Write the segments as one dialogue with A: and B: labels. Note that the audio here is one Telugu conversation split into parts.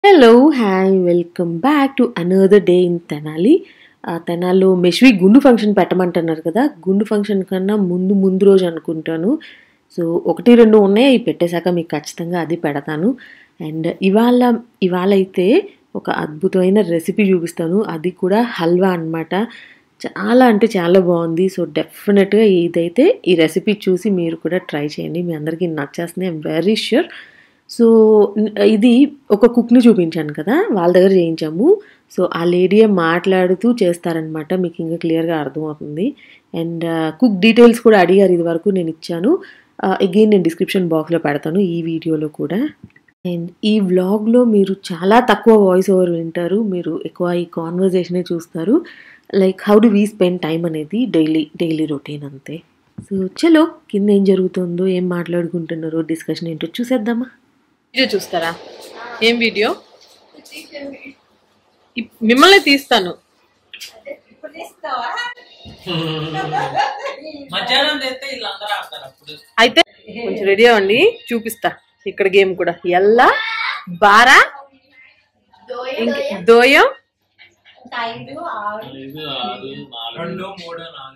A: Hello hi welcome back to another day in Tenali ఆ, తెనాలిలో మెష్వి గుండు ఫంక్షన్ పెట్టమంటున్నారు కదా గుండు ఫంక్షన్ కన్నా ముందు ముందు రోజు అనుకుంటాను సో ఒకటి రెండు ఉన్నాయి అవి పెట్టేశాక మీకు ఖచ్చితంగా అది పెడతాను అండ్ ఇవాళ ఇవాళ అయితే ఒక అద్భుతమైన రెసిపీ చూపిస్తాను అది కూడా హల్వా అన్నమాట చాలా అంటే చాలా బాగుంది సో డెఫినెట్గా ఇదైతే ఈ రెసిపీ చూసి మీరు కూడా ట్రై చేయండి మీ అందరికీ నచ్చేస్తుంది ఐమ్ వెరీ ష్యూర్ సో న- ఇది ఒక కుక్ని చూపించాను కదా వాళ్ళ దగ్గర చేయించాము సో ఆ లేడీయే మాట్లాడుతూ చేస్తారనమాట మీకు ఇంకా క్లియర్గా అర్థమవుతుంది అండ్ కుక్ డీటెయిల్స్ కూడా అడిగారు ఇది వరకు నేను ఇచ్చాను అగైన్ నేను డిస్క్రిప్షన్ బాక్స్లో పెడతాను ఈ వీడియోలో కూడా అండ్ ఈ వ్లాగ్లో మీరు చాలా తక్కువ వాయిస్ ఓవర్ వింటారు మీరు ఎక్కువ ఈ కాన్వర్జేషనే చూస్తారు like how do we spend time అనేది డైలీ డైలీ రొటీన్ అంతే సో చలో కింద ఏం జరుగుతుందో ఏం మాట్లాడుకుంటున్నారో డిస్కషన్ ఏంటో చూసేద్దామా వీడియో చూస్తారా ఏం వీడియో ఇప్- మిమ్మల్ని తీస్తాను
B: మధ్యాహ్నం తెస్తే వీళ్ళందరూ ఆడతారు అప్పుడు
A: అయితే కొంచెం రెడీ అవ్వండి చూపిస్తా ఇక్కడ గేమ్ కూడా ఎల్లా బారా ఇంక దోయం
B: రెండు మూడు నాలుగు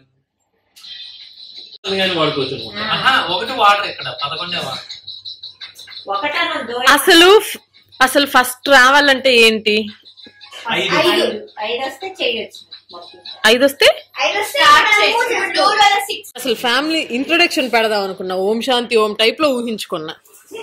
B: ఆహా, ఒకటి వాటర్ ఇక్కడ పదకొండే వాటర్
A: అసలు అసలు ఫస్ట్ రావాలంటే ఏంటి
B: ఐదు
C: ఐదు ఐదు వస్తే చేయొచ్చు
A: ఐదు వస్తే
C: ఐదు వస్తే డోర్ వల్ల సిక్స్
A: అసలు ఫ్యామిలీ ఇంట్రొడక్షన్ పెడదాం అనుకున్నా ఓం శాంతి ఓం టైప్ లో ఊహించుకున్నా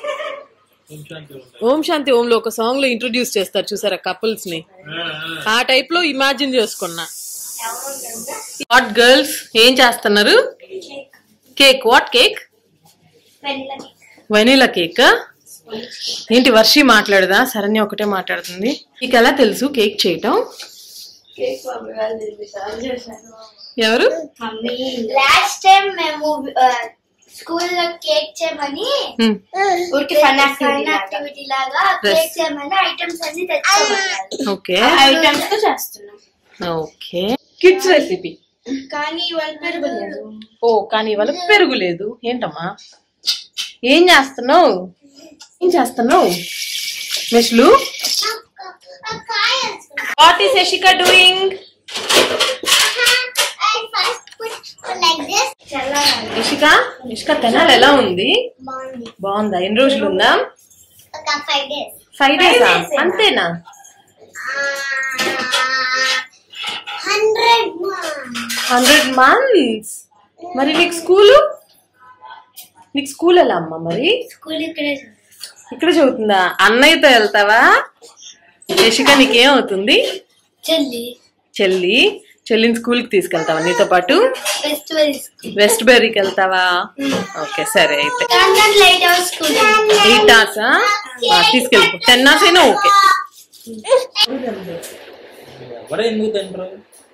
A: ఓం శాంతి ఓం లో ఒక సాంగ్ లో ఇంట్రొడ్యూస్ చేస్తారు చూసారా కపుల్స్ ని ఆ టైప్ లో ఇమాజిన్ చేసుకున్నా వాట్ గర్ల్స్ ఏం చేస్తున్నారు cake what cake vanilla cake ఏంటి వర్షి మాట్లాడదా శరణ్య ఒకటే మాట్లాడుతుంది మీకు ఎలా తెలుసు కేక్ చేయటం ఎవరు
C: లాస్ట్ టైం మేము స్కూల్లో కేక్ చేయమని
A: హ్మ్.
C: ఊరికి ఫన్ యాక్టివిటీ లాగా కేక్ చేయమని ఐటమ్స్ అన్ని తెచ్చుకోమన్నారు
A: ఓకే
C: ఐటమ్స్ తో చేస్తున్నాం
A: ఓకే కిడ్స్ రెసిపీ
C: కానీ ఇవాళ పెరగలేదు
A: ఓ కానీ ఇవాళ పెరుగులేదు ఏంటమ్మా ఏం చేస్తున్నావు ఏం చేస్తున్నావు మెస్లు what is Yashika doing Yashika Yashika Tenali ఎలా ఉంది
C: బాగుంది
A: బాగుందా ఎన్ని రోజులు ఉందా
C: ఒక ఫైవ్ డేస్
A: ఫైవ్ డేస్ అంతేనా
C: హండ్రెడ్
A: హండ్రెడ్ మంత్స్ మరి నీకు స్కూలు నీకు స్కూల్ ఎలా అమ్మా మరి
C: స్కూల్ ఇక్కడే
A: ఇక్కడ చదువుతుందా అన్నయ్యతో వెళ్తావా యశిక నీకేమవుతుంది
C: చెల్లి
A: చెల్లి చెల్లిని స్కూల్కి తీసుకెళ్తావా నీతో పాటు
C: ఫెస్టివల్
A: వెస్ట్ బెర్రీకి వెళ్తావా ఓకే సరే అయితే
C: కాంగన్ light house school
A: eight hours తీసుకెళ్ళిపో టెన్ అవర్స్ అయినా ఓకే
B: ఎవరు ఎందుకు తినరు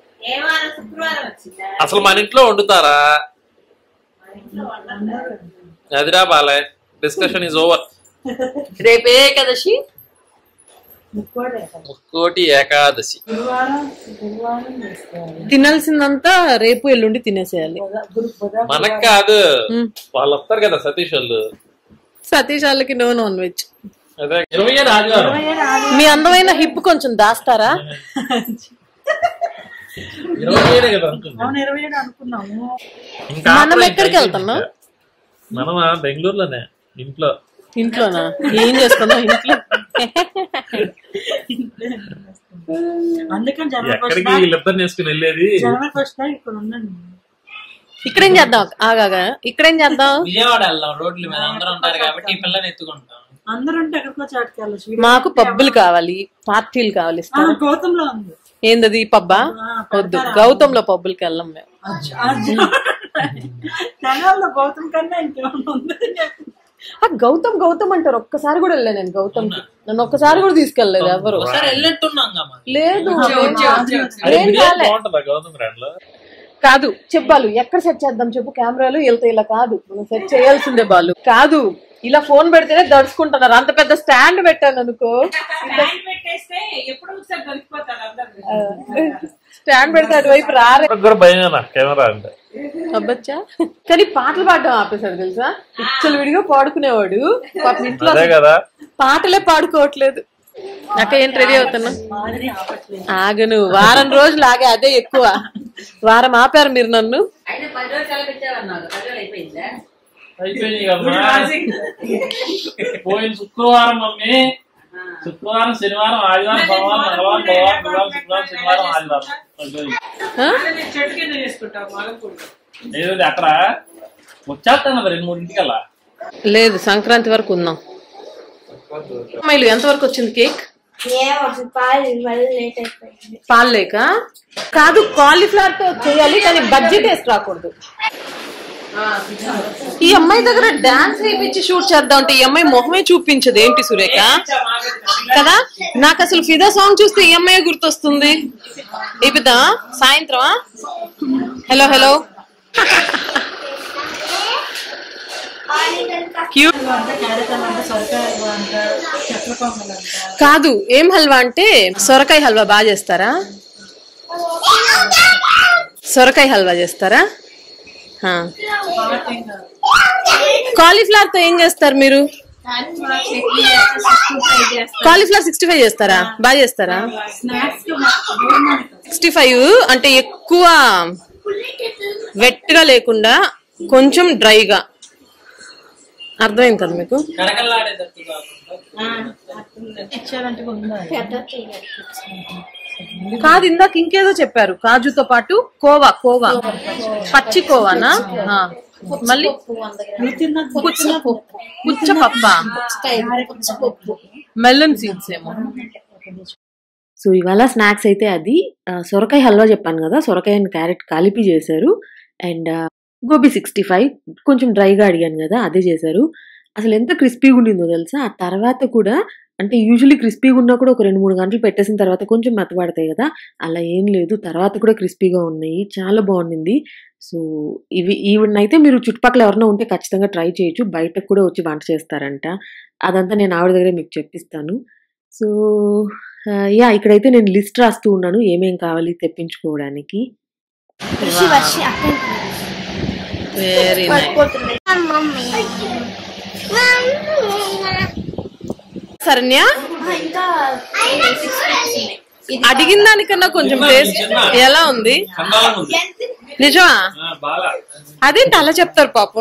D: అసలు మన ఇంట్లో వండుతారా అదిరా బాలే డిస్కషన్ ఇస్ ఓవర్
A: రేపే ఏకాదశి
D: ముక్కోటి ఏకాదశి
A: తినాల్సిందంతా రేపు ఎల్లుండి తినేసేయాలి
D: మనకు కాదు
A: మ్.
D: వాళ్ళు వస్తారు కదా సతీష్ వాళ్ళు
A: సతీష్ వాళ్ళకి నో నాన్ వెజ్
D: అదే ఇరవై ఏడు ఆదివారం
A: మీ అందమైన హిప్ కొంచెం దాస్తారా
D: ఇరవై ఏడే కదా అనుకుంది ఇంకా
A: మనం
D: అప్పుడు
A: ఎక్కడికి
D: ఇంకా
A: వెళ్తున్నాం?
D: మనమా బెంగళూరులోనే ఇంట్లో
A: ఇంట్లోనా ఏం చేస్తున్నావు ఇంట్లో
E: అందుకని జనవరి
D: ఎక్కడికి వీళ్ళిద్దరిని వేసుకుని వెళ్ళేది
E: జనవరి ఫస్ట్ ఇక్కడ ఉండండి
A: ఇక్కడేం చేద్దాం ఆగాగా ఇక్కడేం చేద్దాం
B: విజయవాడ వెళ్దాం రోడ్ల మీద అందరూ ఉంటారు కాబట్టి ఈ పిల్లని ఎత్తుకుంటాం
E: అందరూ ఉంటే ఎక్కడికో చాటుకి వెళ్ళచ్చు
A: మాకు పబ్బులు కావాలి పార్టీలు కావాలి ఇస్తారా
E: గౌతంలో ఉంది
A: ఏందది పబ్బా వద్దు గౌతంలో పబ్బులకి వెళ్ళం మేము
E: తెలంగాణలో గౌతమ్ కన్నా ఇంకేమన్నా ఉంది
A: ఆ గౌతమ్ గౌతమ్ అంటారు ఒక్కసారి కూడా వెళ్ళాను నేను గౌతమ్ నన్ను ఒక్కసారి కూడా తీసుకెళ్ళలేదు ఎవరు
B: ఒకసారి వెళ్ళినట్టున్నాం కదా మరి.
A: లేదు
D: అరే
A: ఏం
D: బిర్యానీ
A: కాలే.
D: బాగుంటుందా గౌతమ్ బ్రాండ్ లో
A: కాదు చెప్పాలి ఎక్కడ సెట్ చేద్దాం చెప్పు కెమెరాలు వెళ్తే ఇలా కాదు మనం సెట్ చేయాల్సిందే బాలు కాదు ఇలా ఫోన్ పెడితేనే దడుచుకుంటున్నారు అంత పెద్ద స్టాండ్ పెట్టాను అనుకో స్టాండ్ పెడితే అటువైపు రారే
D: నాకు కూడా భయమేనా కెమెరా అంటే
A: అబ్బచ్చా కానీ పాటలు పాడడం ఆపేశాడు తెలుసా ఇచ్చలు విడిగా పాడుకునేవాడు పాపం ఇంట్లో
D: అదే కదా
A: పాటలే పాడుకోవట్లేదు అక్క ఏంటి రెడీ అవుతున్నా
E: మాదిరి ఆపట్లేదు
A: ఆగను వారం రోజులు ఆగే అదే ఎక్కువ వారం ఆపారు మీరు నన్ను
D: అయిపోయింది కదమ్మా పోయిన శుక్రవారం మమ్మీ శుక్రవారం శనివారం ఆదివారం సోమవారం మంగళవారం బుధవారం గురువారం శుక్రవారం శనివారం ఆదివారం అయిపోయింది.
E: చెట్టు కింద చేసుకుంటాం మాలకూడదు
D: ఏదో అక్కడ వచ్చేస్తాను మరి రెండు మూడింటికల్లా
A: లేదు సంక్రాంతి వరకు ఉందాం అమ్మాయిలు ఎంత వరకు వచ్చింది కేక్
C: ఏమో పాలు మళ్ళీ లేట్ అయిపోయింది
A: పాలు లేక కాదు కాలీఫ్లవర్ తో చేయాలి కానీ బడ్జెట్ వేసి రాకూడదు ఈ అమ్మాయి దగ్గర డాన్స్ వేయించి షూట్ చేద్దాం అంటే ఈ అమ్మాయి మొహమే చూపించదు ఏంటి సురేఖ కదా నాకు అసలు ఫిదా సాంగ్ చూస్తే ఈ అమ్మాయి గుర్తొస్తుంది ఇపిదా సాయంత్రమా హలో హలో క్యూట్
E: అంతా క్యారెట్ అంట సొరకాయ హల్వా అంట చక్కెర పొంగల్ అంట
A: కాదు ఏం హల్వా అంటే సొరకాయ హల్వా బాగా చేస్తారా సొరకాయ హల్వా చేస్తారా హా.
E: హాట్ ఇంకా
A: కాలీఫ్లవర్ తో ఏం చేస్తారు మీరు కాలీఫ్లవర్ సిక్స్టీ ఫైవ్ చేస్తారా బాగా చేస్తారా
E: స్నాక్స్ కి గవర్నమెంట్
A: సిక్స్టీ ఫైవ్ అంటే ఎక్కువ వెట్ గా లేకుండా కొంచెం డ్రైగా అర్థమైంది కదా మీకు
B: కడకల్లాడేటట్టు కాకుండా
E: ఇచ్చారంటే ఉందా
A: కాదు ఇందాక ఇంకేదో చెప్పారు కాజుతో పాటు కోవా కోవా పచ్చి కోవానా ఆ. మళ్ళీ
E: నువ్వు తిన్న
A: పుచ్చ పుచ్చపప్ప మెలన్ సీడ్స్ ఏమో సో ఇవాళ స్నాక్స్ అయితే అది ఆ, సొరకాయ హల్వా చెప్పాను కదా సొరకాయ అండ్ క్యారెట్ కలిపి చేశారు అండ్ గోబీ సిక్స్టీ ఫైవ్ కొంచెం డ్రైగా అడిగాను కదా అదే చేశారు అసలు ఎంత క్రిస్పీగా ఉండిందో తెలుసా ఆ తర్వాత కూడా అంటే యూజువలీ క్రిస్పీగా ఉన్నా కూడా ఒక రెండు మూడు గంటలు పెట్టేసిన తర్వాత కొంచెం మెత్తబడతాయి కదా అలా ఏం లేదు తర్వాత కూడా క్రిస్పీగా ఉన్నాయి చాలా బాగుండింది సో ఇవి ఈవిడనైతే మీరు చుట్టుపక్కల ఎవరైనా ఉంటే ఖచ్చితంగా ట్రై చేయొచ్చు బయటకు కూడా వచ్చి వంట చేస్తారంట అదంతా నేను ఆవిడ దగ్గర మీకు చెప్పిస్తాను సో ఆ, యా ఇక్కడైతే నేను లిస్ట్ రాస్తూ ఉన్నాను ఏమేం కావాలి తెప్పించుకోవడానికి
C: వర్షి వర్షి అక్కడ
A: వెరీ
C: పడిపోతుంది మమ్మీ
A: శరణ్య
C: ఇంకా
A: అడిగిన దానికన్నా కొంచెం టేస్ట్ ఎలా ఉంది
D: చందాలం ఉంది
A: నిజమా
D: ఆ, బాగా
A: అదేంటి అలా చెప్తారు పాపం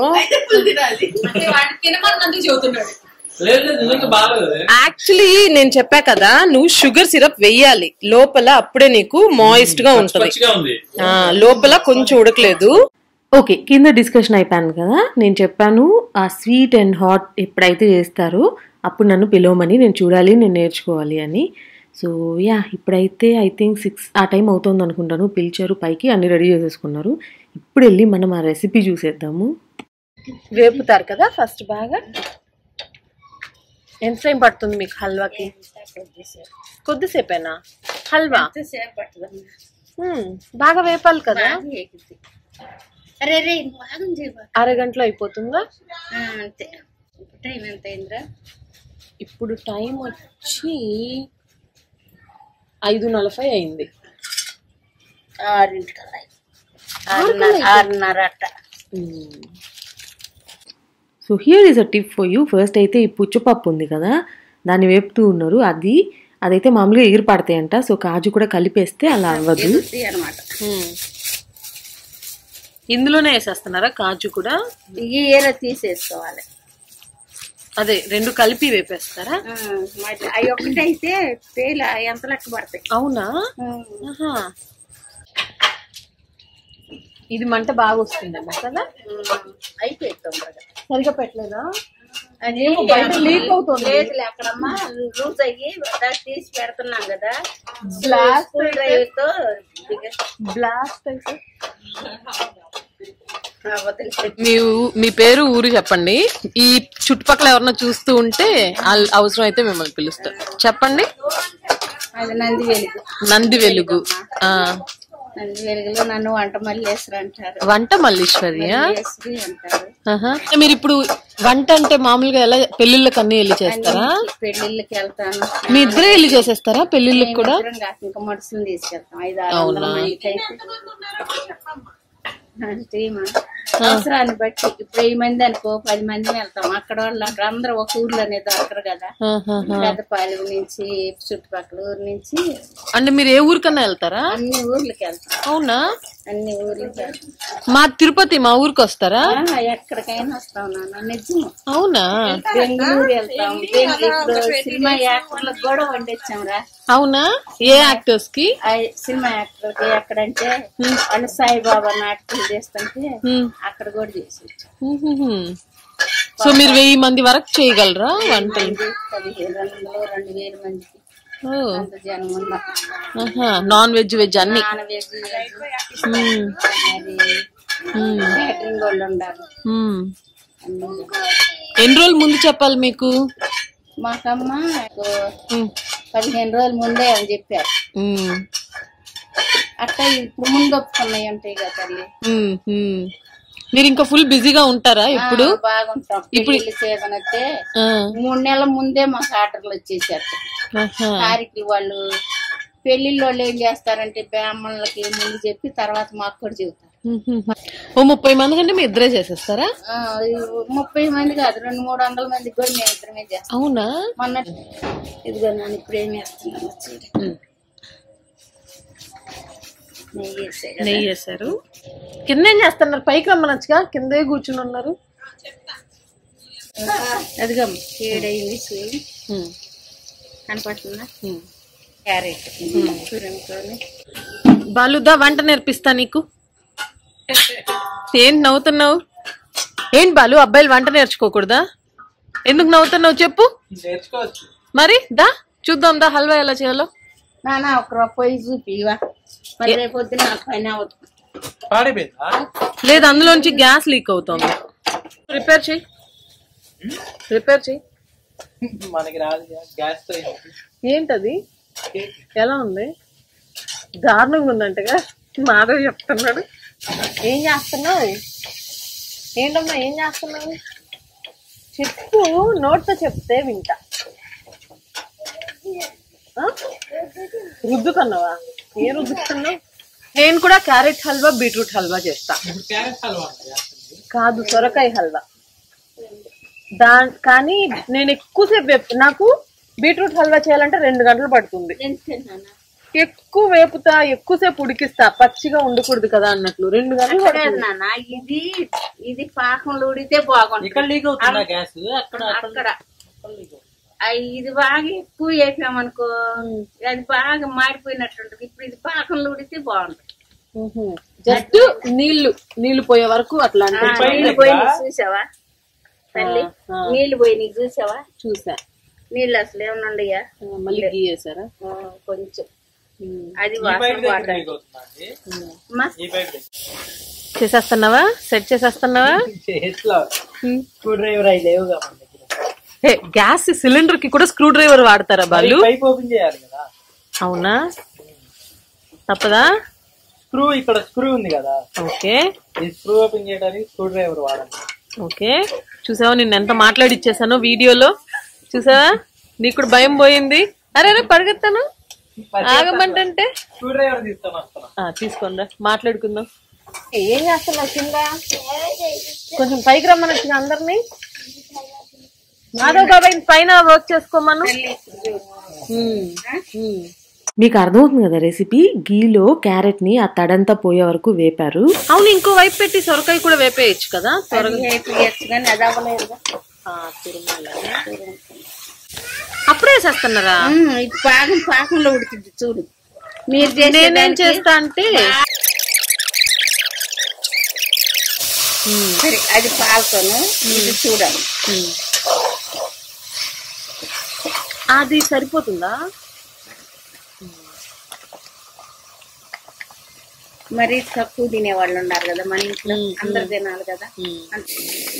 B: లేదు లేదు నిజంగా బాగాలేదు
A: యాక్చువల్లీ నేను చెప్పా కదా నువ్వు షుగర్ సిరప్ వెయ్యాలి లోపల అప్పుడే నీకు మాయిస్ట్ గా ఉంటది
D: పచ్చిగా ఉంది
A: ఆ, లోపల కొంచెం ఉడకలేదు ఓకే కింద డిస్కషన్ అయిపోయాను కదా నేను చెప్పాను ఆ స్వీట్ అండ్ హాట్ ఎప్పుడైతే చేస్తారో అప్పుడు నన్ను పిలవమని నేను చూడాలి నేను నేర్చుకోవాలి అని సో యా ఇప్పుడైతే ఐ థింక్ సిక్స్ ఆ టైం అవుతుంది అనుకుంటాను పిలిచారు పైకి అన్ని రెడీ చేసేసుకున్నారు ఇప్పుడు వెళ్ళి మనం ఆ రెసిపీ చూసేద్దాము వేపుతారు కదా ఫస్ట్ బాగా ఎంత టైం పడుతుంది మీకు హల్వాకి కొద్దిసేపేనా హల్వా హ్మ్, బాగా వేపాలి కదా
C: అరే రే బాగుంది చేయబా
A: అరగంటలో అయిపోతుందా
C: అంతే టైం ఎంత అయిందిరా
A: ఇప్పుడు టైం వచ్చి ఐదు నలభై అయింది
C: ఆరింటికల్లా ఆరున్నర ఆరున్నర అట్ట
A: so here is a tip for you first అయితే ఈ పుచ్చపప్పు ఉంది కదా దాన్ని వేపుతూ ఉన్నారు అది అదైతే మామూలుగా ఎగిరి పడతాయంట సో కాజు కూడా కలిపేస్తే అలా అవ్వదు
C: అనమాట
A: మ్మ్. ఇందులోనే వేసేస్తున్నారా కాజు కూడా
C: ఈ ఏర తీసేసుకోవాలి
A: అదే రెండు కలిపి వేపేస్తారా
C: అవి ఒకటైతే తేల ఎంత లెక్క పడతాయి
A: అవునా ఆహా. ఇది మంట బాగా వస్తుందేమో కదా
C: అయిపోయింది తొందరగా
A: సరిగా పెట్టలేదా
C: అది
A: బయట లీక్ అవుతుంది.
C: లేదులే అక్కడమ్మా లూజ్ అయ్యి దాన్ని తీసి పెడుతున్నాం కదా బ్లాక్ డ్రైవ్ తో
A: బ్లాస్ట్ అయితే
C: వదిలేసి
A: మీ ఊ- మీ పేరు ఊరు చెప్పండి ఈ చుట్టుపక్కల ఎవరన్నా చూస్తూ ఉంటే ఆల్- అవసరం అయితే మిమ్మల్ని పిలుస్తారు చెప్పండి
C: అది నంది వెలుగు
A: నంది వెలుగు ఆ
C: నంది వెలుగులో నన్ను వంట మల్లేశ్వరి అంటారు
A: వంట మల్లీశ్వరియా
C: మల్లేశ్వరి అంటారు
A: ఆహా. మీరు ఇప్పుడు వంట అంటే మామూలుగా ఎలా పెళ్లిళ్ళకి అన్ని వెళ్ళి చేస్తారా
C: పెళ్లిళ్ళకి వెళ్తాను
A: మీ ఇద్దరే వెళ్ళి చేసేస్తారా పెళ్లిళ్ళకి కూడా
C: ఇద్దరం కాక ఇంకా మనుషులు తీసుకెళ్తాం ఐదు ఆరు వందల మందికి అయితే టీమా
E: అవసరాన్ని బట్టి ఇప్పుడు వెయ్యి మంది అనుకో పది మంది వెళ్తాం అక్కడ వాళ్ళు అక్కడ అందరూ ఒక ఊర్లోనే దొరకరు కదా
A: ఆహాహా.
E: పెద్దపాలెం నుంచి చుట్టుపక్కల ఊరు నుంచి
A: అంటే మీరు ఏ ఊరికన్నా వెళ్తారా
E: అన్ని ఊర్లకి వెళ్తాం
A: అవునా
E: అన్ని ఊర్లకి వెళ్తాం
A: మా తిరుపతి మా ఊరికి వస్తారా
E: ఆ, ఎక్కడికైనా వస్తాం నాన్న నిజం
A: అవునా
E: బెంగళూరు వెళ్తాం బెంగ- ఇప్పుడు సినిమా యాక్టర్లకు కూడా వండించాం రా
A: అవునా ఏ యాక్టర్స్ కి
E: ఆ సినిమా యాక్టర్కి ఎక్కడంటే వాళ్ళు సాయిబాబా నాటకాలు చేస్తుంటే
A: హ్మ్.
E: అక్కడ కూడా చేసి వచ్చాం.
A: మ్మ్హ్మ్. సో మీరు వెయ్యి మంది వరకు చేయగలరా వంటలు
E: ఇది పదిహేను రెండు వందలు రెండు వేల మందికి
A: ఓ,
E: అంత జనం ఉన్నాం
A: ఆహా. నాన్ వెజ్ వెజ్ అన్ని
E: నాన్ వెజ్ వెజ్
A: మ్మ్.
E: అది
A: మ్మ్.
E: క్యాటరింగ్ వాళ్ళు ఉండాలి
A: మ్మ్.
E: అన్ని.
A: ఎన్ని రోజులు ముందు చెప్పాలి మీకు
E: మాకమ్మ ఒక
A: మ్మ్.
E: పదిహేను రోజుల ముందే అని చెప్పారు
A: మ్మ్.
E: అట్ట ఇప్పుడు ముందు ఒప్పుకున్నాయి ఉంటాయి కదా తల్లి
A: మ్మ్. మ్మ్. మీరు ఇంకా ఫుల్ బిజీగా ఉంటారా ఇప్పుడు
E: ఆ, బాగుంటాం పెళ్లి సీజన్ అయితే
A: ఆ.
E: మూడు నెలల ముందే మాకు ఆర్డర్లు వచ్చేసారు
A: ఆహా.
E: కారికి వాళ్ళు పెళ్లిళ్ళు వాళ్ళు ఏం చేస్తారంటే బ్రాహ్మణులకి ముందు చెప్పి తర్వాత మాకు కూడా చెబుతారు
A: మ్మ్హ్మ్. ఓ ముప్పై మంది కంటే మీ ఇద్దరే చేసేస్తారా
E: ఆ, ఈ ముప్పై మంది కాదు రెండు మూడు వందల మందికి కూడా మేము ఇద్దరమే చేస్తాం
A: అవునా
E: మొన్న ఇదిగో నన్ను ఇప్పుడు ఏం చేస్తున్నాను చూడు
A: మ్మ్.
E: నెయ్యి వేసే కదా.
A: నెయ్యి వేశారు కింద ఏం చేస్తున్నారు పైకి రమ్మనొచ్చుగా కిందే కూర్చుని ఉన్నారు
E: అదిగో ఏడైంది చూడు
A: మ్మ్.
E: కనపడుతుందా
A: మ్మ్.
E: క్యారెట్ తురుముకొని
A: బాలుదా వంట నేర్పిస్తా నీకు ఏంటి నవ్వుతున్నావు ఏంటి బాలు అబ్బాయిలు వంట నేర్చుకోకూడదా ఎందుకు నవ్వుతున్నావు చెప్పు
B: నేర్చుకోవచ్చు
A: మరి దా చూద్దాం దా హల్వా ఎలా చేయాలో
E: నానా ఒక రూపాయి చూపివా మరి రేపు పొద్దున నాకు పని అవుతుంది
B: పాడిపోయిందా
A: లేదు అందులోంచి గ్యాస్ లీక్ అవుతుంది రిపేర్ చెయ్యి రిపేర్ చెయ్యి
B: మనకి రాదు గ్యాస్ తో ఏంటి?
A: ఏంటది ఎలా ఉంది దారుణంగా ఉందంటగా మాధవ్ చెప్తున్నాడు ఏం చేస్తున్నావు ఏంటమ్మా ఏం చేస్తున్నావు చెప్పు నోట్తో చెప్తే వింటా ఆ? రుద్దుకున్నావా ఏ రుద్దుకున్నావు నేను కూడా క్యారెట్ హల్వా బీట్రూట్ హల్వా చేస్తా
B: ఇప్పుడు క్యారెట్ హల్వా ఉంది చేస్తుంది.
A: కాదు సొరకాయ హల్వా దా కానీ నేను ఎక్కువసేపు వేపు నాకు బీట్రూట్ హల్వా చేయాలంటే రెండు గంటలు పడుతుంది
E: ఎందుకన్నా
A: ఎక్కువ వేపుతా ఎక్కువసేపు ఉడికిస్తా పచ్చిగా ఉండకూడదు కదా అన్నట్లు రెండు గంటలు పడుతుంది.
E: నాన్న ఇది ఇది పాకంలో ఉడితే బాగుంటుంది
B: ఇక్కడ లీక్ అవుతుందా గ్యాస్ అక్కడ
E: అక్కడ ఆ, ఇది బాగా ఎక్కువ వేసామనుకో అది బాగా మాడిపోయినట్టుంటది ఇప్పుడు ఇది పాకంలో ఉడితే బాగుంటుంది
A: మ్హూ. జస్ట్ నీళ్లు నీళ్లు పోయే వరకు అట్లా అంటే
E: ఆ, నీళ్ళు పోయి నీకు చూసావా తల్లి
A: ఆ.
E: నీళ్ళు పోయి నీకు చూసావా
A: చూసా
E: నీళ్ళు అసలు ఏమన్నా ఉండయా
A: ఆ, మళ్ళీ గీయేసారా
E: కొంచెం
A: మ్.
E: అది
B: ఈ
E: వాసన
B: పైప్ దగ్గర
E: బాగుంటుంది
B: లీక్ అవుతుందా అండి
E: మస్త్
B: ఈ పైప్ దగ్గర
A: చేసేస్తున్నావా సెట్ చేసేస్తున్నావా
B: చేతిలో స్క్రూ డ్రైవర్ అయి లేవుగా మన దగ్గర
A: ఏ, గ్యాస్ సిలిండర్ కి కూడా స్క్రూ డ్రైవర్ వాడతారా బాలు
B: పైప్ ఓపెన్ చేయాలి కదా
A: అవునా తప్పదా
B: స్క్రూ ఇక్కడ స్క్రూ ఉంది కదా
A: ఓకే
B: ఈ స్క్రూ ఓపెన్ చేయడానికి స్క్రూ డ్రైవర్ వాడాలి
A: ఓకే చూసావా నిన్న ఎంత మాట్లాడిచ్చేసానో వీడియోలో చూసావా నీకు కూడా భయం పోయింది అరే అరే పరిగెత్తాను ఆగమంటే
B: స్క్రూ డ్రైవర్ తీసుకొని వస్తున్నా
A: తీసుకోండి మాట్లాడుకుందాం ఏం చేస్తున్నావు కింద కొంచెం పైకి రమ్మనొచ్చు అందరినీ మాధవ్ బాబాయ్ పైన వర్క్ చేసుకోమను మీకు అర్థమవుతుంది కదా రెసిపీ గీలో క్యారెట్ ని ఆ తడంతా పోయే వరకు వేపారు అవును ఇంకో వైపు పెట్టి సొరకాయ కూడా వేపేయచ్చు కదా త్వరగా
E: వేయచ్చు కానీ అది అవ్వలేదుగా
A: ఆ, తిరుమల. అప్పుడే వేసేస్తున్నారా
E: ఉమ్, ఇది పాకం పాకంలో ఉడికింది చూడు మీరు చేసే
A: నేనేం
E: దానికి-
A: చేస్తా అంటే
E: సరే అది పాలతోను ఇది చూడాలి
A: ఉమ్. అది సరిపోతుందా
E: మరి తక్కువ తినేవాళ్ళు ఉన్నారు కదా మన ఇంట్లో
A: ఉమ్,
E: అందరు తినాలి కదా
A: ఉమ్.
E: అంతే.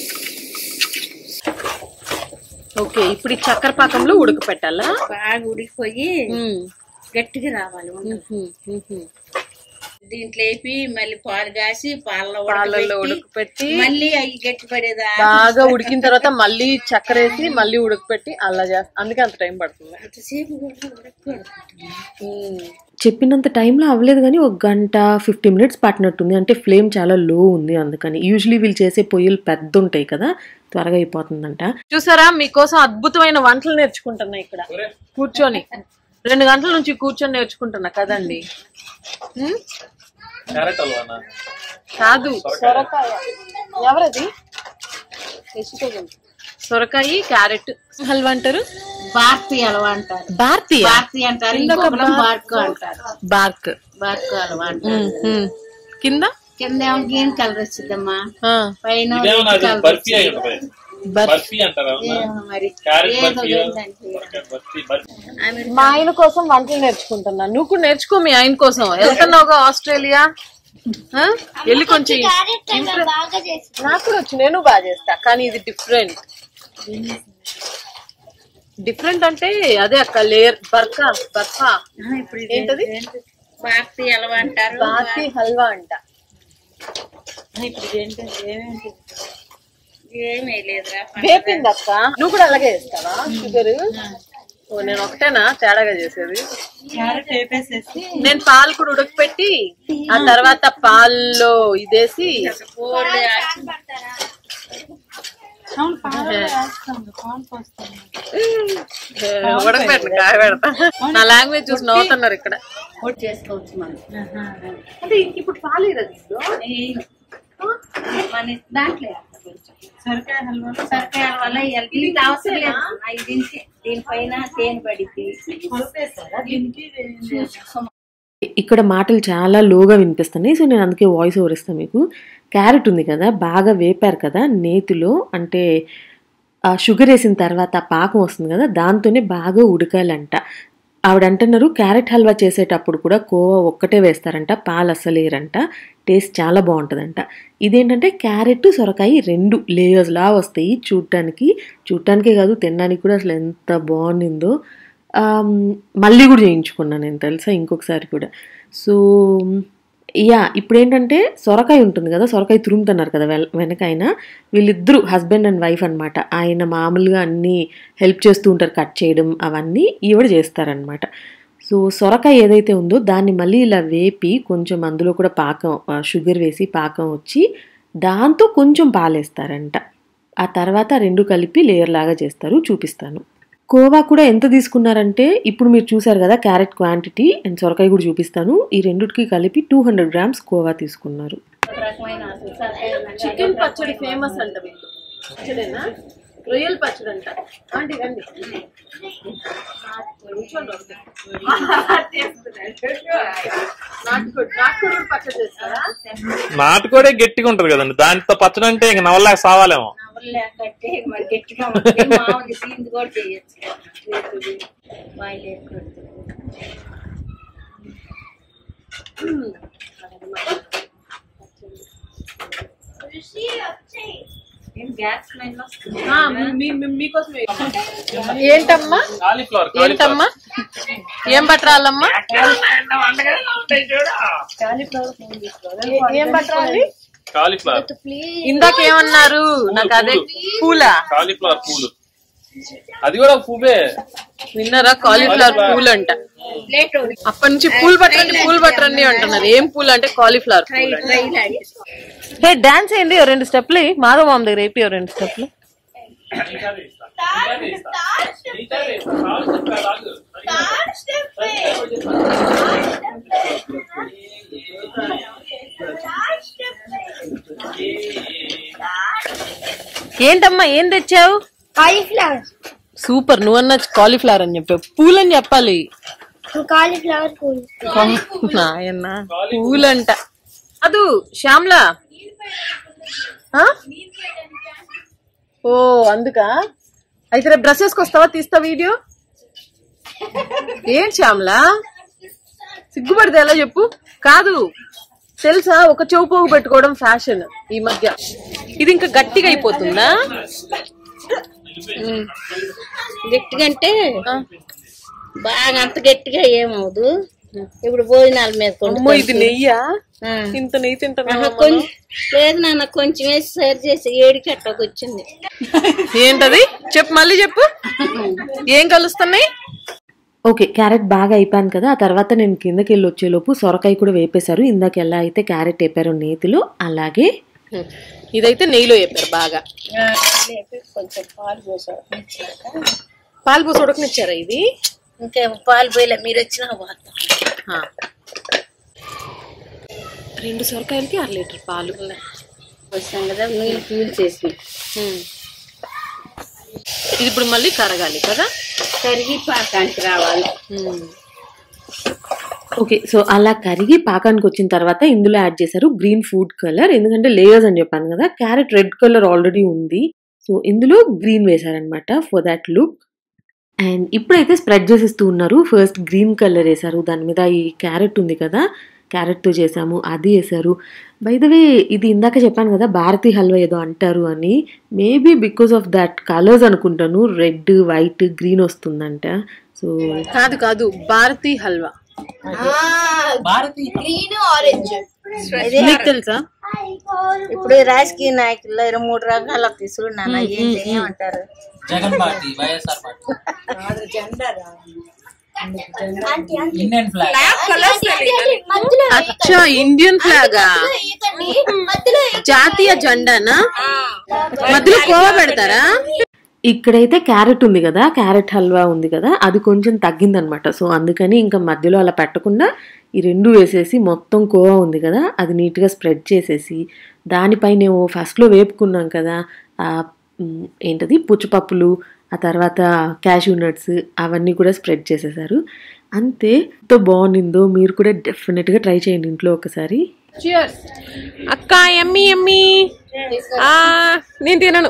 A: ఓకే ఇప్పుడు ఈ చక్కెర పాకంలో ఉడకపెట్టాలా
E: బాగా ఉడికిపోయి
A: ఉమ్.
E: గట్టిగా రావాలి ఉండలు.
A: ఉహుం, ఉహుం.
E: దీంట్లో వేపి మళ్ళీ పాలు కాసి పాలలో
A: పాలల్లో
E: ఉడకబెట్టి,
A: ఉడకపెట్టి
E: మళ్ళీ అవి గట్టి పడేదా
A: బాగా ఉడికిన తర్వాత మళ్ళీ చక్కెర వేసి మళ్ళీ ఉడకపెట్టి అలా చేస్తా అందుకే అంత టైం పడుతుంది
E: అంతసేపు కూడా ఉడకకూడదు.
A: ఉమ్. చెప్పినంత టైంలో అవ్వలేదు కానీ ఒక గంట ఫిఫ్టీ మినిట్స్ పట్టినట్టుంది అంటే ఫ్లేమ్ చాలా లో ఉంది అందుకని యూజువలీ వీళ్ళు చేసే పొయ్యిలు పెద్ద ఉంటాయి కదా త్వరగా అయిపోతుందంట చూసారా మీకోసం అద్భుతమైన వంటలు నేర్చుకుంటున్నా ఇక్కడ కూర్చొని రెండు గంటల నుంచి కూర్చొని నేర్చుకుంటున్నా కదండి ఉమ్,
D: క్యారెట్ హల్వానా
A: కాదు సొరకాయ ఎవరది సొరకాయ క్యారెట్ హల్వా అంటారు
E: భారతీయ హల్వా అంటారు
A: భారతీయ
E: భారతీయ అంటారు ఇంకొకటి బార్కు అంటారు
A: బార్క్
E: బార్కు హల్వా అంటారు
A: ఉమ్, ఉమ్. కింద
E: కింద ఏమో గ్రీన్ కలర్ వచ్చిందమ్మా
A: ఆ,
E: పైన
D: ఇదేమో
E: రెడ్
D: నాది
E: కలర్
D: బర్ఫీ అయి ఉంటుంది
A: బర్-
D: బర్ఫీ అంటారా
E: ఏమో మరి
D: క్యారెట్
E: ఏదో
D: బర్ఫీ
E: ఏంటంటే
D: బర్ఫీ బర్ఫీ
E: ఆమె
A: మా ఆయన కోసం వంటలు నేర్చుకుంటున్నా నువ్వు కూడా నేర్చుకో మీ ఆయన కోసం వెళ్తున్నావుగా ఆస్ట్రేలియా ఆ? వెళ్ళి కొంచెం
C: క్యారెట్ హల్వా బాగా చేసి
A: నాకు కూడా వచ్చు నేను బాగా చేస్తా కానీ ఇది డిఫరెంట్ డిఫరెంట్ అంటే అదే అక్క లేయర్ బర్కా బర్ఫా
E: ఇప్పుడు
A: ఏంటది?
E: భారతీయ హల్వా అంటారు
A: బాతి హల్వా అంట
E: ఇప్పుడు ఏంటి ఏమేంటి ఏమీ లేదురా
A: వేపింది అక్క నువ్వు కూడా అలాగే చేస్తావా షుగర్ ఓ నేను ఒకటేనా తేడాగా చేసేది
E: క్యారెట్ వేపేసేసి
A: నేను పాలు కూడా ఉడకపెట్టి ఆ తర్వాత పాల్లో ఇదేసి ఉడకపెట్టిన కాయ పెడతా నా లాంగ్వేజ్ చూసి నవ్వుతున్నారు ఇక్కడ
E: ఒకటి చేసుకోవచ్చు మనం
A: అంటే ఇప్పుడు పాలు
E: ఏయ్. మన దాంట్లో వేస్తా కొంచెం సొరకాయ హల్వా సొరకాయ హల్వాలో వేయాలి. దీనికి అవసరం లేదు ఆ, ఇది దీనికి దీనిపైన తేనె పడిద్ది
A: ఇక్కడ మాటలు చాలా లోగా వినిపిస్తున్నాయి సో నేను అందుకే వాయిస్ ఓవర్ ఇస్తాను మీకు క్యారెట్ ఉంది కదా బాగా వేపారు కదా నేతిలో అంటే ఆ షుగర్ వేసిన తర్వాత ఆ పాకం వస్తుంది కదా దాంతోనే బాగా ఉడకాలంట ఆవిడ అంటున్నారు క్యారెట్ హల్వా చేసేటప్పుడు కూడా కోవా ఒక్కటే వేస్తారంట పాలు అస్సలు వేయరంట టేస్ట్ చాలా బాగుంటుందంట ఇదేంటంటే క్యారెట్ సొరకాయ రెండు లేయర్స్లా వస్తాయి చూడటానికి చూడటానికే కాదు తినడానికి కూడా అసలు ఎంత బాగుండిందో ఆమ్, మళ్ళీ కూడా చేయించుకున్నాను నేను తెలుసా ఇంకొకసారి కూడా సో యా ఇప్పుడు ఏంటంటే సొరకాయ ఉంటుంది కదా సొరకాయ తురుముతున్నారు కదా వెల్ వెనకాయన వీళ్ళిద్దరూ హస్బెండ్ అండ్ వైఫ్ అన్నమాట ఆయన మామూలుగా అన్నీ హెల్ప్ చేస్తూ ఉంటారు కట్ చేయడం అవన్నీ ఈవిడ చేస్తారనమాట సో సొరకాయ ఏదైతే ఉందో దాన్ని మళ్ళీ ఇలా వేపి కొంచెం అందులో కూడా పాకం ఆ, షుగర్ వేసి పాకం వచ్చి దాంతో కొంచెం పాలేస్తారంట ఆ తర్వాత రెండు కలిపి లేయర్ లాగా చేస్తారు చూపిస్తాను కోవా కూడా ఎంత తీసుకున్నారంటే ఇప్పుడు మీరు చూసారు కదా క్యారెట్ క్వాంటిటీ అండ్ సొరకాయ కూడా చూపిస్తాను ఈ రెండిటికి కలిపి టూ హండ్రెడ్ గ్రామ్స్ కోవా తీసుకున్నారు
E: ఒక రకమైన అసలు సొరకాయ ఉందంటే
A: చికెన్ పచ్చడి ఫేమస్ అంట వీళ్ళు పచ్చడేనా రొయ్యల పచ్చడి అంట ఆంటీ రండి కూర్చోండి ఒకటి. నాటుకోడి నాటుకోడి కూడా పచ్చడి చేస్తారా
D: నాటుకోడే గట్టిగా ఉంటది కదండి దాంతో పచ్చడి అంటే ఇంక నవల్లాగా సావాలేమో
E: నవ్వులు కట్టి మరి గట్టిగా ఉంటుంది మామూలు దీన్ని కూడా చేయొచ్చు బాయిల్ వేసుకుంటుంది ఏం గ్యాస్ స్మెల్ వస్తుంది
A: ఆ, మీ- మీ- మీ- మీకోసమే ఏంటమ్మా
D: కాలీఫ్లవర్
A: ఏంటమ్మా ఏం పట్టరాలమ్మా ఏం పట్టరాలి
D: కాలీఫ్లవర్
A: ఇందాక ఏమన్నారు నాకు అదే పూల
D: కాలీఫ్లవర్ పూలు అది కూడా ఒక పువ్వే
A: విన్నారా కాలీఫ్లవర్ పూలు అంట అప్పటి నుంచి పూలు పట్టరండి పూలు పట్టరండి అంటున్నారు ఏం పూలు అంటే కాలీఫ్లవర్ హే డాన్స్ ఏంటి ఓ రెండు స్టెప్లు మాధవ మామ దగ్గర అయిపోయి ఓ రెండు స్టెప్లు ఏంటమ్మా ఏం తెచ్చావు
C: కాలీఫ్లవర్
A: సూపర్ నువ్వన్నా కాలీఫ్లవర్ అని చెప్పావు పూలు అని చెప్పాలి
C: కాలీఫ్లవర్ పూల్
A: నాయన్న పూలంట అదు శ్యామ్లా ఆ? ఓ అందుకా అయితే రేపు డ్రెస్ వేసుకొస్తావా తీస్తా వీడియో ఏం శ్యామ్లా సిగ్గుపడితే ఎలా చెప్పు కాదు తెలుసా ఒక చెవు పోగు పెట్టుకోవడం ఫ్యాషన్ ఈ మధ్య ఇది ఇంకా గట్టిగా అయిపోతుందా ఉమ్.
E: గట్టిగా అంటే బాగా అంత గట్టిగా ఏమవుదు ఇప్పుడు భోజనాల మీద
A: అమ్మో ఇది నెయ్యా
E: ఆ.
A: ఇంత నెయ్యి తింటున్నా
E: ఆహా, కొంచెం లేదు నాన్న కొంచెం వేసి సరి చేసి ఏడికి అట్టకు వచ్చింది
A: ఏంటది చెప్పు మళ్ళీ చెప్పు ఏం కలుస్తున్నాయి ఓకే క్యారెట్ బాగా అయిపోయాను కదా ఆ తర్వాత నేను కిందకి వెళ్ళి వచ్చేలోపు సొరకాయ కూడా వేపేశారు ఇందాక ఎలా అయితే క్యారెట్ వేపారో నేతిలో అలాగే ఇదైతే నెయ్యిలో వేపారు బాగా
E: లేపి కొంచెం పాలు పోసాడు
A: పాలు పోసి ఉడకనిచ్చారా ఇది
E: ఇంకేం పాలు పోయలే మీరు వచ్చినా పోతాం
A: ఆ. రెండు సొరకాయలకి అర లీటర్ పాలు
E: వచ్చాం కదా నీళ్ళు పీల్ చేసి
A: ఉమ్. ఇది ఇప్పుడు మళ్ళీ కరగాలి కదా
E: కరిగి పాకానికి రావాలి
A: ఓకే సో అలా కరిగి పాకానికి వచ్చిన తర్వాత ఇందులో యాడ్ చేశారు గ్రీన్ ఫుడ్ కలర్ ఎందుకంటే లేయర్స్ అని చెప్పాను కదా క్యారెట్ రెడ్ కలర్ ఆల్రెడీ ఉంది సో ఇందులో గ్రీన్ వేశారనమాట ఫర్ దాట్ లుక్ అండ్ ఇప్పుడైతే స్ప్రెడ్ చేసేస్తూ ఉన్నారు ఫస్ట్ గ్రీన్ కలర్ వేశారు దాని మీద ఈ క్యారెట్ ఉంది కదా క్యారెట్తో చేసాము అది వేశారు బై ద వే ఇది ఇందాక చెప్పాను కదా భారతీ హల్వా ఏదో అంటారు అని maybe because of that colours అనుకుంటాను రెడ్ వైట్ గ్రీన్ వస్తుందంట సో కాదు కాదు భారతీ హల్వా
B: భారతి
C: గ్రీన్ ఆరెంజ్
A: మీకు తెలుసా
E: ఇప్పుడు రాజకీయ నాయకుల్లో ఇరవై మూడు రకాల తీసుకుడు నాన్న ఏం చేయమంటారు
B: Jagan party YSR party Indian flag
C: మధ్యలో
A: అచ్చా ఇండియన్ ఫ్లాగా
C: వేయకండి మధ్యలో
A: జాతీయ జెండానా మధ్యలో కోవా పెడతారా ఇక్కడైతే క్యారెట్ ఉంది కదా క్యారెట్ హల్వా ఉంది కదా అది కొంచెం తగ్గిందనమాట సో అందుకని ఇంకా మధ్యలో అలా పెట్టకుండా ఈ రెండు వేసేసి మొత్తం కోవా ఉంది కదా అది నీట్గా స్ప్రెడ్ చేసేసి దానిపైన ఫస్ట్లో వేపుకున్నాం కదా ఆ, మ్, ఏంటది పుచ్చుపప్పులు ఆ తర్వాత క్యాష్యూ నట్స్ అవన్నీ కూడా స్ప్రెడ్ చేసేసారు అంతే ఎంత బాగుండిందో మీరు కూడా డెఫినెట్గా ట్రై చేయండి ఇంట్లో ఒకసారి అక్క ఎమ్మి ఎమ్మి నేను తినను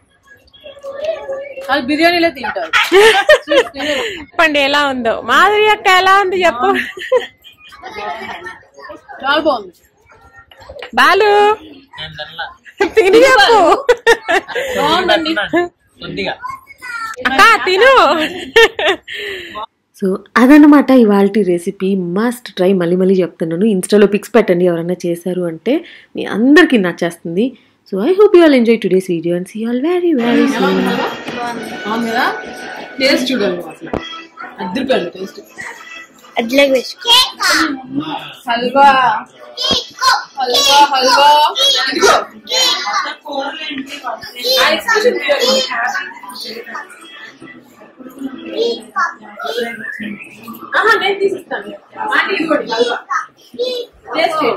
F: వాళ్ళు బిర్యానీలో తింటారు
A: చెప్పండి ఎలా ఉందో మాధురి అక్క ఎలా ఉంది చెప్పు
F: చాలా బాగుంది
A: బాలు
B: నేను తినలా.
A: తిని చెప్పు
B: కొద్దిగా
A: అక్క తిను సో అదనమాట ఇవాళ రెసిపీ మస్ట్ ట్రై మళ్ళీ మళ్ళీ చెప్తున్నాను ఇన్స్టాలో పిక్స్ పెట్టండి ఎవరైనా చేశారు అంటే మీ అందరికీ నచ్చేస్తుంది so I hope you all enjoy today's video and see all very very soon
F: అవును కదా టేస్ట్ చూడండి అసలు అద్దరిపోయింది టేస్ట్
C: అట్లా వేసుకో
F: హల్వా హల్వా హల్వా ఇదిగో ఆ ఎక్స్ప్రెషన్ తీయాలి. ఆహా, నేను తీసిస్తాను ఆంటీ ఇదిగోండి హల్వా టేస్ట్ చేయండి